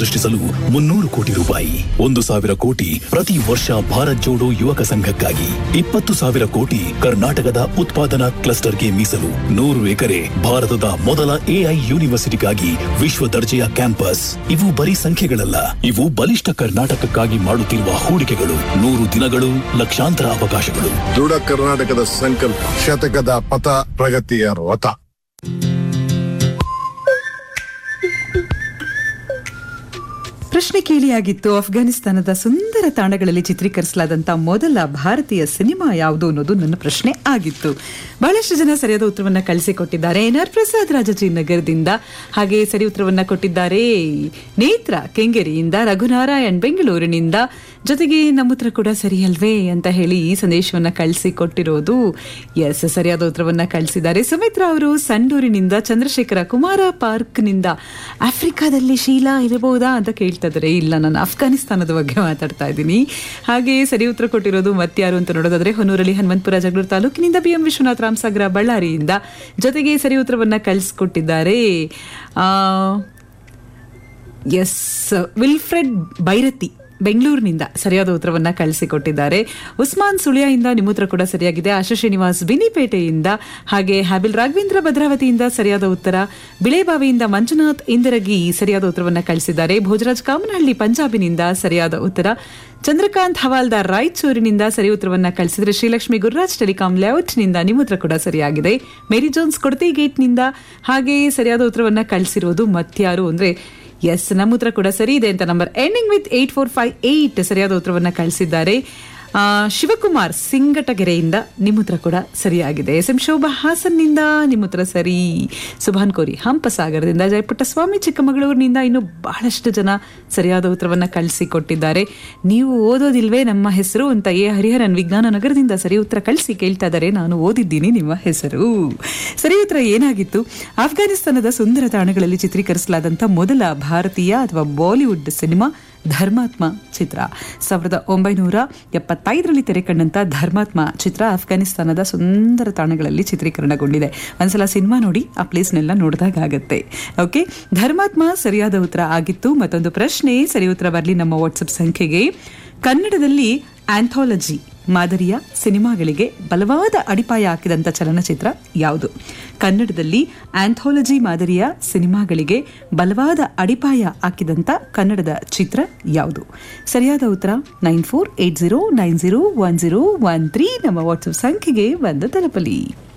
ಸೃಷ್ಟಿಸಲು ಮುನ್ನೂರು ಕೋಟಿ ರೂಪಾಯಿ ಒಂದು ಸಾವಿರ ಕೋಟಿ ಪ್ರತಿ ವರ್ಷ ಭಾರತ್ ಜೋಡೋ ಯುವಕ ಸಂಘಕ್ಕಾಗಿ ಇಪ್ಪತ್ತು ಸಾವಿರ ಕೋಟಿ ಕರ್ನಾಟಕದ ಉತ್ಪಾದನಾ ಕ್ಲಸ್ಟರ್ಗೆ ಮೀಸಲು ನೂರು ಎಕರೆ ಭಾರತದ ಮೊದಲ ಎಐ ಯೂನಿವರ್ಸಿಟಿಗಾಗಿ ವಿಶ್ವ ದರ್ಜೆಯ ಕ್ಯಾಂಪಸ್ ಇವು ಬರೀ ಸಂಖ್ಯೆಗಳಲ್ಲ ಇವು ಬಲಿಷ್ಠ ಕರ್ನಾಟಕಕ್ಕಾಗಿ ಮಾಡುತ್ತಿರುವ ಹೂಡಿಕೆಗಳು ನೂರು ದಿನಗಳು ಲಕ್ಷಾಂತರ ಅವಕಾಶಗಳು ದೃಢ ಕರ್ನಾಟಕದ ಸಂಕಲ್ಪ ಶತಕದ ಪಥ ಪ್ರಗತಿಯ ರಥ ಪ್ರಶ್ನೆ ಕೇಳಿಯಾಗಿತ್ತು ಅಫ್ಘಾನಿಸ್ತಾನದ ಸುಂದರ ತಾಣಗಳಲ್ಲಿ ಚಿತ್ರೀಕರಿಸಲಾದಂತ ಮೊದಲ ಭಾರತೀಯ ಸಿನಿಮಾ ಯಾವುದು ಅನ್ನೋದು ನನ್ನ ಪ್ರಶ್ನೆ ಆಗಿತ್ತು ಬಹಳಷ್ಟು ಜನ ಸರಿಯಾದ ಉತ್ತರವನ್ನ ಕಳಿಸಿಕೊಟ್ಟಿದ್ದಾರೆ ಎನ್ ಆರ್ ಪ್ರಸಾದ್ ರಾಜಾಜಿನಗರದಿಂದ ಹಾಗೆ ಸರಿ ಉತ್ತರವನ್ನ ಕೊಟ್ಟಿದ್ದಾರೆ ನೇತ್ರ ಕೆಂಗೇರಿಯಿಂದ ರಘುನಾರಾಯಣ್ ಬೆಂಗಳೂರಿನಿಂದ ಜೊತೆಗೆ ನಮ್ಮ ಉತ್ತರ ಕೂಡ ಸರಿ ಅಲ್ವೇ ಅಂತ ಹೇಳಿ ಈ ಸಂದೇಶವನ್ನ ಕಳಿಸಿಕೊಟ್ಟಿರೋದು ಎಸ್ ಸರಿಯಾದ ಉತ್ತರವನ್ನ ಕಳಿಸಿದ್ದಾರೆ ಸುಮಿತ್ರಾ ಅವರು ಸಂಡೂರಿನಿಂದ ಚಂದ್ರಶೇಖರ ಕುಮಾರ ಪಾರ್ಕ್ನಿಂದ ಆಫ್ರಿಕಾದಲ್ಲಿ ಶೀಲಾ ಇರಬಹುದಾ ಅಂತ ಕೇಳ್ತಾ ಇದ್ದಾರೆ ಇಲ್ಲ ನಾನು ಅಫ್ಘಾನಿಸ್ತಾನದ ಬಗ್ಗೆ ಮಾತಾಡ್ತಾ ಇದ್ದೀನಿ ಹಾಗೆ ಸರಿ ಉತ್ತರ ಕೊಟ್ಟಿರೋದು ಮತ್ಯಾರು ಅಂತ ನೋಡೋದಾದ್ರೆ ಹೊನ್ನೂರಲ್ಲಿ ಹನುಮಂತಪುರ ಜಗಳೂರು ತಾಲೂಕಿನಿಂದ ಬಿ ಎಂ ವಿಶ್ವನಾಥ್ ರಾಮಸಾಗರ ಬಳ್ಳಾರಿಯಿಂದ ಜೊತೆಗೆ ಸರಿ ಉತ್ತರವನ್ನ ಕಳಿಸ್ಕೊಟ್ಟಿದ್ದಾರೆ ಆ ಎಸ್ ವಿಲ್ಫ್ರೆಡ್ ಬೈರತಿ ಬೆಂಗಳೂರಿನಿಂದ ಸರಿಯಾದ ಉತ್ತರವನ್ನ ಕಳಿಸಿಕೊಟ್ಟಿದ್ದಾರೆ ಉಸ್ಮಾನ್ ಸುಳಿಯಿಂದ ನಿಮ್ಮ ಉತ್ತರ ಕೂಡ ಸರಿಯಾಗಿದೆ ಆಶಾ ಶ್ರೀನಿವಾಸ್ ಬಿನಿಪೇಟೆಯಿಂದ ಹಾಗೆ ಹ್ಯಾಬಿಲ್ ರಾಘವೇಂದ್ರ ಭದ್ರಾವತಿಯಿಂದ ಸರಿಯಾದ ಉತ್ತರ ಬಿಳೆಬಾವಿಯಿಂದ ಮಂಜುನಾಥ್ ಇಂದರಗಿ ಸರಿಯಾದ ಉತ್ತರವನ್ನ ಕಳಿಸಿದ್ದಾರೆ ಭೋಜರಾಜ್ ಕಾಮನಹಳ್ಳಿ ಪಂಜಾಬಿನಿಂದ ಸರಿಯಾದ ಉತ್ತರ ಚಂದ್ರಕಾಂತ್ ಹವಾಲ್ದಾರ್ ರಾಯಚೂರಿನಿಂದ ಸರಿ ಉತ್ತರವನ್ನ ಕಳಿಸಿದ್ರೆ ಶ್ರೀಲಕ್ಷ್ಮಿ ಗುರುರಾಜ್ ಟೆಲಿಕಾಂ ಲೇಔಟ್ನಿಂದ ನಿಮ್ಮ ಉತ್ತರ ಕೂಡ ಸರಿಯಾಗಿದೆ ಮೇರಿ ಜೋನ್ಸ್ ಕೊಡತಿ ಗೇಟ್ನಿಂದ ಹಾಗೆ ಸರಿಯಾದ ಉತ್ತರವನ್ನ ಕಳಿಸಿರೋದು ಮತ್ಯಾರು ಅಂದ್ರೆ ಎಸ್ ನಮ್ಮ ಉತ್ತರ ಕೂಡ ಸರಿ ಇದೆ ಅಂತ number ending with eight four five eight ಸರಿಯಾದ ಉತ್ತರವನ್ನ ಕಳಿಸಿದ್ದಾರೆ ಆ, ಶಿವಕುಮಾರ್ ಸಿಂಗಟಗೆರೆಯಿಂದ ನಿಮ್ಮ ಉತ್ತರ ಕೂಡ ಸರಿಯಾಗಿದೆ ಎಸ್ ಎಂ ಶೋಭಾ ಹಾಸನ್ನಿಂದ ನಿಮ್ಮ ಉತ್ತರ ಸರಿ ಸುಭಾನ್ ಕೋರಿ ಹಂಪಸಾಗರದಿಂದ ಜಯಪುಟ್ಟಸ್ವಾಮಿ ಚಿಕ್ಕಮಗಳೂರಿನಿಂದ ಇನ್ನು ಬಹಳಷ್ಟು ಜನ ಸರಿಯಾದ ಉತ್ತರವನ್ನ ಕಳಿಸಿಕೊಟ್ಟಿದ್ದಾರೆ ನೀವು ಓದೋದಿಲ್ವೇ ನಮ್ಮ ಹೆಸರು ಅಂತ ಎ ಹರಿಹರನ್ ವಿಜ್ಞಾನ ನಗರದಿಂದ ಸರಿ ಉತ್ತರ ಕಳಿಸಿ ಕೇಳ್ತಾ ಇದ್ದಾರೆ ನಾನು ಓದಿದ್ದೀನಿ ನಿಮ್ಮ ಹೆಸರು ಸರಿ ಉತ್ತರ ಏನಾಗಿತ್ತು ಆಫ್ಘಾನಿಸ್ತಾನದ ಸುಂದರ ತಾಣಗಳಲ್ಲಿ ಚಿತ್ರೀಕರಿಸಲಾದಂಥ ಮೊದಲ ಭಾರತೀಯ ಅಥವಾ ಬಾಲಿವುಡ್ ಸಿನಿಮಾ ಧರ್ಮಾತ್ಮ ಚಿತ್ರ ಸಾವಿರದ ಒಂಬೈನೂರ ಎಪ್ಪತ್ತೈದರಲ್ಲಿ ತೆರೆ ಕಂಡಂತ ಧರ್ಮಾತ್ಮ ಚಿತ್ರ ಅಫ್ಘಾನಿಸ್ತಾನದ ಸುಂದರ ತಾಣಗಳಲ್ಲಿ ಚಿತ್ರೀಕರಣಗೊಂಡಿದೆ ಒಂದ್ಸಲ ಸಿನಿಮಾ ನೋಡಿ ಆ ಪ್ಲೇಸ್ನೆಲ್ಲ ನೋಡಿದಾಗ ಆಗತ್ತೆ ಓಕೆ ಧರ್ಮಾತ್ಮ ಸರಿಯಾದ ಉತ್ತರ ಆಗಿತ್ತು ಮತ್ತೊಂದು ಪ್ರಶ್ನೆ ಸರಿ ಉತ್ತರ ಬರಲಿ ನಮ್ಮ ವಾಟ್ಸಪ್ ಸಂಖ್ಯೆಗೆ ಕನ್ನಡದಲ್ಲಿ ಆಂಥಾಲಜಿ ಮಾದರಿಯ ಸಿನಿಮಾಗಳಿಗೆ ಬಲವಾದ ಅಡಿಪಾಯ ಹಾಕಿದಂಥ ಚಲನಚಿತ್ರ ಯಾವುದು ಕನ್ನಡದಲ್ಲಿ ಆಂಥಾಲಜಿ ಮಾದರಿಯ ಸಿನಿಮಾಗಳಿಗೆ ಬಲವಾದ ಅಡಿಪಾಯ ಹಾಕಿದಂಥ ಕನ್ನಡದ ಚಿತ್ರ ಯಾವುದು ಸರಿಯಾದ ಉತ್ತರ nine four eight zero nine zero one zero one three ನಮ್ಮ ವಾಟ್ಸಪ್ ಸಂಖ್ಯೆಗೆ ಬಂದು ತಲುಪಲಿ